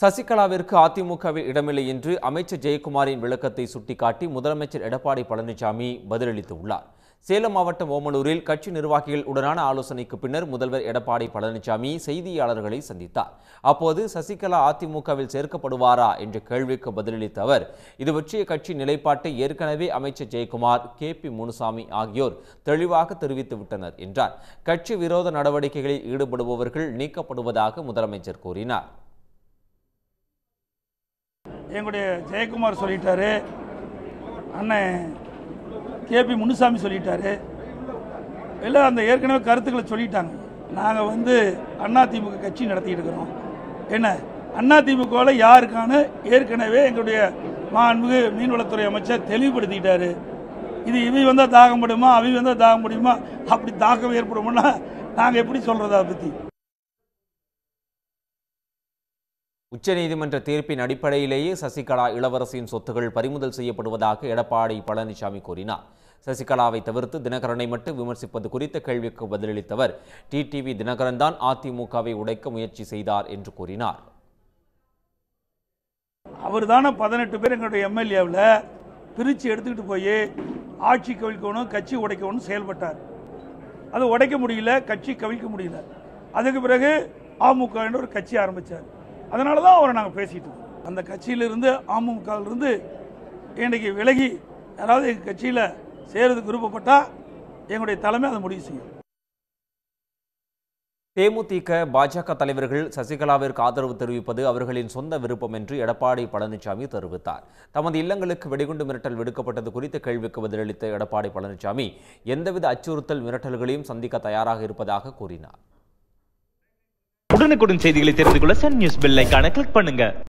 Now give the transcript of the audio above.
சசிகலாவிற்கு அதிமுகவில் இடமில்லை என்று அமைச்சர் ஜெயக்குமாரின் விளக்கத்தை சுட்டிக்காட்டி முதலமைச்சர் எடப்பாடி பழனிசாமி பதிலளித்துள்ளார் சேலம் மாவட்டம் ஓமலூரில் கட்சி நிர்வாகிகள் உடனான ஆலோசனைக்கு பின்னர் முதல்வர் எடப்பாடி பழனிசாமி செய்தியாளர்களை சந்தித்தார் அப்போது சசிகலா அதிமுகவில் சேர்க்கப்படுவாரா என்ற கேள்விக்கு பதிலளித்த அவர் இது பற்றிய கட்சி நிலைப்பாட்டை ஏற்கனவே அமைச்சர் ஜெயக்குமார் கே பி முனுசாமி ஆகியோர் தெளிவாக தெரிவித்து விட்டனர் என்றார் கட்சி விரோத நடவடிக்கைகளில் ஈடுபடுபவர்கள் நீக்கப்படுவதாக முதலமைச்சர் கூறினார் எங்களுடைய ஜெயக்குமார் சொல்லிட்டாரு அண்ணன் கேபி முனுசாமி சொல்லிட்டாரு எல்லாம் அந்த ஏற்கனவே கருத்துக்களை சொல்லிட்டாங்க நாங்கள் வந்து அதிமுக கட்சி நடத்திட்டு இருக்கிறோம் என்ன அதிமுகவில் யாருக்கான ஏற்கனவே எங்களுடைய மாண்புமிகு மீன்வளத்துறை அமைச்சர் தெளிவுபடுத்திட்டாரு இது இவை வந்தால் தாகம் முடியுமா அவை வந்தால் தாகம் முடியுமா அப்படி தாக்கம் ஏற்படும்னா நாங்கள் எப்படி சொல்கிறது அதை பற்றி உச்சநீதிமன்ற தீர்ப்பின் அடிப்படையிலேயே சசிகலா இளவரசியின் சொத்துகள் பறிமுதல் செய்யப்படுவதாக எடப்பாடி பழனிசாமி கூறினார் சசிகலாவை தவிர்த்து தினகரனை மட்டும் விமர்சிப்பது குறித்த கேள்விக்கு பதிலளித்தவர் டிடிவி தினகரன் தான் அதிமுகவை உடைக்க முயற்சி செய்தார் என்று கூறினார் அவர் தானே பதினெட்டு பேர் எங்களுடைய எம்எல்ஏவில் பிரித்து எடுத்துக்கிட்டு போய் ஆட்சி கவிழ்க்கணும் கட்சி உடைக்கணும்னு செயல்பட்டார் அது உடைக்க முடியல கட்சி கவிழ்க்க முடியல அதுக்கு பிறகு அமுக என்ற ஒரு கட்சி ஆரம்பித்தார் அதனால தான் அவரை நாங்கள் பேசிட்டு இருக்கோம் அந்த கட்சியிலிருந்து அமமுகவிலிருந்து இன்றைக்கு விலகி யாராவது எங்கள் கட்சியில் சேருறதுக்கு விருப்பப்பட்டால் எங்களுடைய தலைமை அதை முடிவு செய்யும் தேமுதிக பாஜக தலைவர்கள் சசிகலாவிற்கு ஆதரவு தெரிவிப்பது அவர்களின் சொந்த விருப்பம் என்று எடப்பாடி பழனிசாமி தெரிவித்தார் தமது இல்லங்களுக்கு வெடிகுண்டு மிரட்டல் விடுக்கப்பட்டது குறித்த கேள்விக்கு பதிலளித்த எடப்பாடி பழனிசாமி எந்தவித அச்சுறுத்தல் மிரட்டல்களையும் சந்திக்க தயாராக இருப்பதாக கூறினார் உடனுக்குடன் செய்திகளை தெரிந்து கொள்ள சன் நியூஸ் பெல் ஐகானை கிளிக் பண்ணுங்க